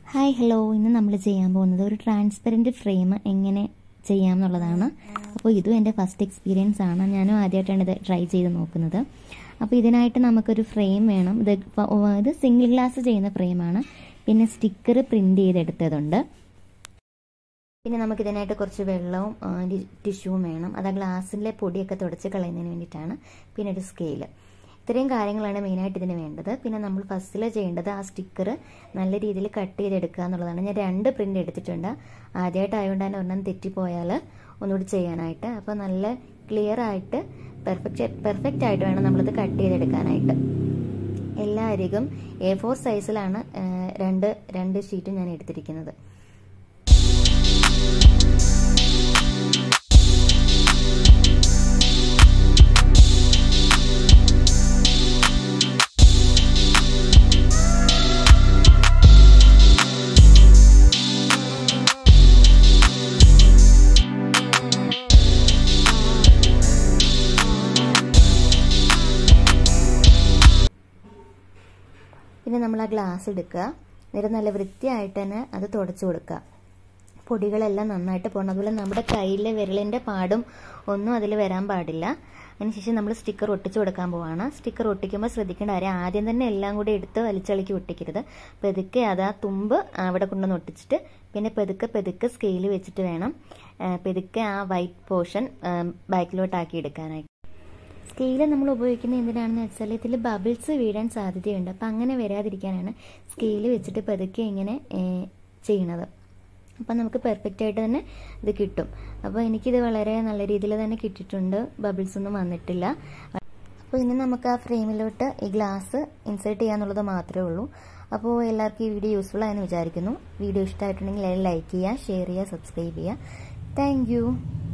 hi hello ഇന്ന് നമ്മൾ ചെയ്യാൻ പോകുന്നത് ഒരു ട്രാൻസ്പെറൻറ്റ് ഫ്രെയിം എങ്ങനെ ചെയ്യാം എന്നുള്ളതാണ് അപ്പോൾ ഇതും എൻ്റെ ഫസ്റ്റ് എക്സ്പീരിയൻസ് ആണ് ഞാനും ആദ്യമായിട്ടാണ് ഇത് ട്രൈ ചെയ്ത് നോക്കുന്നത് അപ്പോൾ ഇതിനായിട്ട് നമുക്കൊരു ഫ്രെയിം വേണം ഇത് ഫ- ഇത് സിംഗിൾ ഗ്ലാസ് ചെയ്യുന്ന ഫ്രെയിമാണ് പിന്നെ സ്റ്റിക്കർ പ്രിൻ്റ് ചെയ്തെടുത്തതുണ്ട് പിന്നെ നമുക്ക് ഇതിനായിട്ട് കുറച്ച് വെള്ളവും ആ, ടി- ടിഷ്യൂവും വേണം അത് ആ ഗ്ലാസ്സിലെ പൊടിയൊക്കെ തുടച്ച് കളയുന്നതിന് വേണ്ടിയിട്ടാണ് പിന്നെ ഒരു സ്കെയില് ഇത്രയും കാര്യങ്ങളാണ് മെയിനായിട്ട് ഇതിന് വേണ്ടത് പിന്നെ നമ്മൾ ഫസ്റ്റിൽ ചെയ്യേണ്ടത് ആ സ്റ്റിക്കർ നല്ല രീതിയിൽ കട്ട് ചെയ്തെടുക്കുക എന്നുള്ളതാണ് ഞാൻ രണ്ട് പ്രിൻ്റ് എടുത്തിട്ടുണ്ട് ആദ്യമായിട്ട് ആയതുകൊണ്ട് തന്നെ ഒരെണ്ണം തെറ്റിപ്പോയാൽ ഒന്നുകൂടി ചെയ്യാനായിട്ട് അപ്പോൾ നല്ല ക്ലിയർ ആയിട്ട് പെർഫെക്റ്റ് പെർഫെക്റ്റ് ആയിട്ട് വേണം നമ്മളിത് കട്ട് ചെയ്തെടുക്കാനായിട്ട് എല്ലാ അരികും എ ഫോർ സൈസിലാണ് ആ, രണ്ട് രണ്ട് ഷീറ്റ് ഞാൻ എടുത്തിരിക്കുന്നത് പിന്നെ നമ്മൾ ആ ഗ്ലാസ് എടുക്കുക എന്നിട്ട് നല്ല വൃത്തിയായിട്ട് തന്നെ അത് തുടച്ചു കൊടുക്കുക പൊടികളെല്ലാം നന്നായിട്ട് പോകണം അതുപോലെ നമ്മുടെ കയ്യിലെ വിരലിൻ്റെ പാടും ഒന്നും അതിൽ വരാൻ പാടില്ല അതിനുശേഷം നമ്മൾ സ്റ്റിക്കർ ഒട്ടിച്ചു കൊടുക്കാൻ പോവാണ് സ്റ്റിക്കർ ഒട്ടിക്കുമ്പോൾ ശ്രദ്ധിക്കേണ്ട കാര്യം ആദ്യം തന്നെ എല്ലാം കൂടി എടുത്ത് വലിച്ചളിക്കി ഒട്ടിക്കരുത് പെതുക്കെ അത് ആ തുമ്പ് അവിടെ കൊണ്ടുവന്ന് ഒട്ടിച്ചിട്ട് പിന്നെ പെതുക്കെ പെതുക്കെ സ്കെയിൽ വെച്ചിട്ട് വേണം ആ, പെതുക്കെ ആ വൈറ്റ് പോർഷൻ ബാക്കിലോട്ടാക്കി എടുക്കാനായിട്ട് സ്കെയിൽ നമ്മൾ ഉപയോഗിക്കുന്നത് എന്തിനാണെന്ന് വെച്ചാൽ ഇതിൽ ബബിൾസ് വീഴാൻ സാധ്യതയുണ്ട് അപ്പം അങ്ങനെ വരാതിരിക്കാനാണ് സ്കെയിൽ വെച്ചിട്ട് പതുക്കെ ഇങ്ങനെ ഏ, ചെയ്യണത് അപ്പം നമുക്ക് പെർഫെക്റ്റ് ആയിട്ട് തന്നെ ഇത് കിട്ടും അപ്പോൾ എനിക്കിത് വളരെ നല്ല രീതിയിൽ തന്നെ കിട്ടിയിട്ടുണ്ട് ബബിൾസ് ഒന്നും വന്നിട്ടില്ല അപ്പോൾ ഇനി നമുക്ക് ആ ഫ്രെയിമിലോട്ട് ഈ ഗ്ലാസ് ഇൻസേർട്ട് ചെയ്യാന്നുള്ളത് മാത്രമേ ഉള്ളൂ അപ്പോൾ എല്ലാവർക്കും ഈ വീഡിയോ യൂസ്ഫുൾ ആയെന്ന് വിചാരിക്കുന്നു വീഡിയോ ഇഷ്ടമായിട്ടുണ്ടെങ്കിൽ ലൈക്ക് ചെയ്യുക ഷെയർ ചെയ്യുക സബ്സ്ക്രൈബ് ചെയ്യുക താങ്ക്